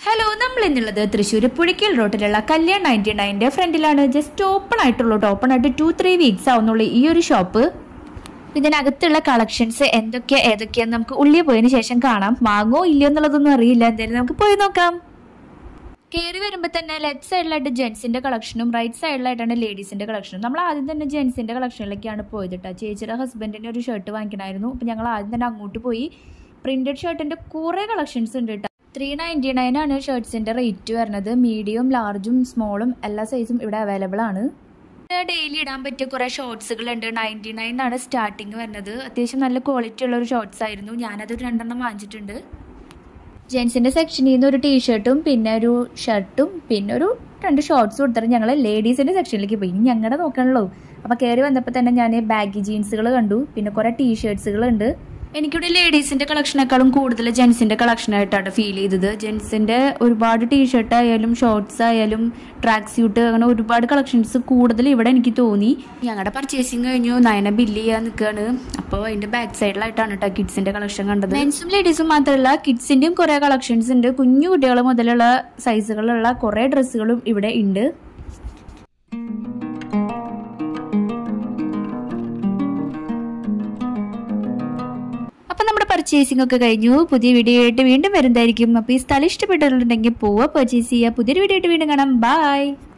hello നമ്മൾ ഇന്നുള്ളത് തൃശ്ശൂർ പുഴയ്ക്കൽ റോട്ടിലുള്ള കല്യാൺ നയൻറ്റി നയൻ്റെ ഫ്രണ്ടിലാണ് ജസ്റ്റ് ഓപ്പൺ ആയിട്ടുള്ളൂ ഓപ്പൺ ആയിട്ട് ടു ത്രീ വീക്സ് ആവുന്നുള്ളൂ ഈ ഒരു ഷോപ്പ് ഇതിനകത്തുള്ള കളക്ഷൻസ് എന്തൊക്കെയാ ഏതൊക്കെയാന്ന് നമുക്ക് ഉള്ളിൽ പോയതിന് ശേഷം കാണാം വാങ്ങോ ഇല്ലയോ എന്നുള്ളതൊന്നും അറിയില്ല എന്തായാലും നമുക്ക് പോയി നോക്കാം കയറി വരുമ്പോൾ തന്നെ ലെഫ്റ്റ് സൈഡിലായിട്ട് ജെൻസിന്റെ കളക്ഷനും റൈറ്റ് സൈഡിലായിട്ടാണ് ലേഡീസിന്റെ കളക്ഷനും നമ്മൾ ആദ്യം തന്നെ ജെൻസിന്റെ കളക്ഷനിലേക്കാണ് പോയത് കേട്ടോ ചേച്ചിയുടെ ഹസ്ബൻഡിന്റെ ഒരു ഷർട്ട് വാങ്ങിക്കണമായിരുന്നു അപ്പം ഞങ്ങൾ ആദ്യം തന്നെ അങ്ങോട്ട് പോയി പ്രിന്റഡ് ഷർട്ടിന്റെ കുറേ കളക്ഷൻസ് ഉണ്ട് കേട്ടോ ത്രീ നയൻറ്റി നയൻ ആണ് ഷർട്ട്സിന്റെ റേറ്റ് വരുന്നത് മീഡിയം ലാർജും സ്മോളും എല്ലാ സൈസും ഇവിടെ അവൈലബിൾ ആണ് ഡെയിലി ഇടാൻ പറ്റിയ കുറേ ഷോർട്സുകൾ ഉണ്ട് നയൻറ്റി നയൻ ആണ് സ്റ്റാർട്ടിങ് വരുന്നത് അത്യാവശ്യം നല്ല ക്വാളിറ്റി ഉള്ള ഒരു ഷോർട്സ് ആയിരുന്നു ഞാനത് രണ്ടെണ്ണം വാങ്ങിച്ചിട്ടുണ്ട് ജെൻസിന്റെ സെക്ഷനിൽ നിന്ന് ഒരു ടീഷർട്ടും പിന്നെ ഒരു ഷർട്ടും പിന്നെ ഒരു രണ്ട് ഷോർട്സും കൊടുത്തിട്ട് ഞങ്ങൾ ലേഡീസിന്റെ സെക്ഷനിലേക്ക് പോയി ഇനി ഞങ്ങളുടെ നോക്കണല്ലോ അപ്പോൾ കയറി വന്നപ്പോൾ തന്നെ ഞാൻ ബാഗി ജീൻസുകൾ കണ്ടു പിന്നെ കുറേ ടീഷർട്സുകൾ ഉണ്ട് എനിക്കിവിടെ ലേഡീസിന്റെ കളക്ഷനേക്കാളും കൂടുതൽ ജെൻസിന്റെ കളക്ഷൻ ആയിട്ടാണ് ഫീൽ ചെയ്തത് ജെൻസിന്റെ ഒരുപാട് ടീഷർട്ട് ആയാലും ഷോർട്സ് ആയാലും ട്രാക്ക് സ്യൂട്ട് അങ്ങനെ ഒരുപാട് കളക്ഷൻസ് കൂടുതൽ ഇവിടെ എനിക്ക് തോന്നി ഞങ്ങളുടെ പർച്ചേസിങ് കഴിഞ്ഞു നയന ബില്ല് ചെയ്യാൻ നിൽക്കുകയാണ് അപ്പോൾ അതിന്റെ ബാക്ക് സൈഡിലായിട്ടാണ് കേട്ടോ കിഡ്സിന്റെ കളക്ഷൻ കണ്ടത് മെൻസും ലേഡീസും മാത്രമല്ല കിഡ്സിന്റെയും കുറേ കളക്ഷൻസ് ഉണ്ട് കുഞ്ഞു കുട്ടികൾ മുതലുള്ള സൈസുകളുള്ള കുറേ ഡ്രസ്സുകളും ഇവിടെ ഉണ്ട് അപ്പം നമ്മുടെ പർച്ചേസിംഗ് ഒക്കെ കഴിഞ്ഞു പുതിയ വീഡിയോ ആയിട്ട് വീണ്ടും വരുന്നതായിരിക്കും അപ്പോൾ ഈ സ്ഥലം ഇഷ്ടപ്പെട്ടിട്ടുണ്ടെങ്കിൽ പോവുക പർച്ചേസ് ചെയ്യുക പുതിയൊരു വീഡിയോ ആയിട്ട് വീണ്ടും കാണാം ബൈ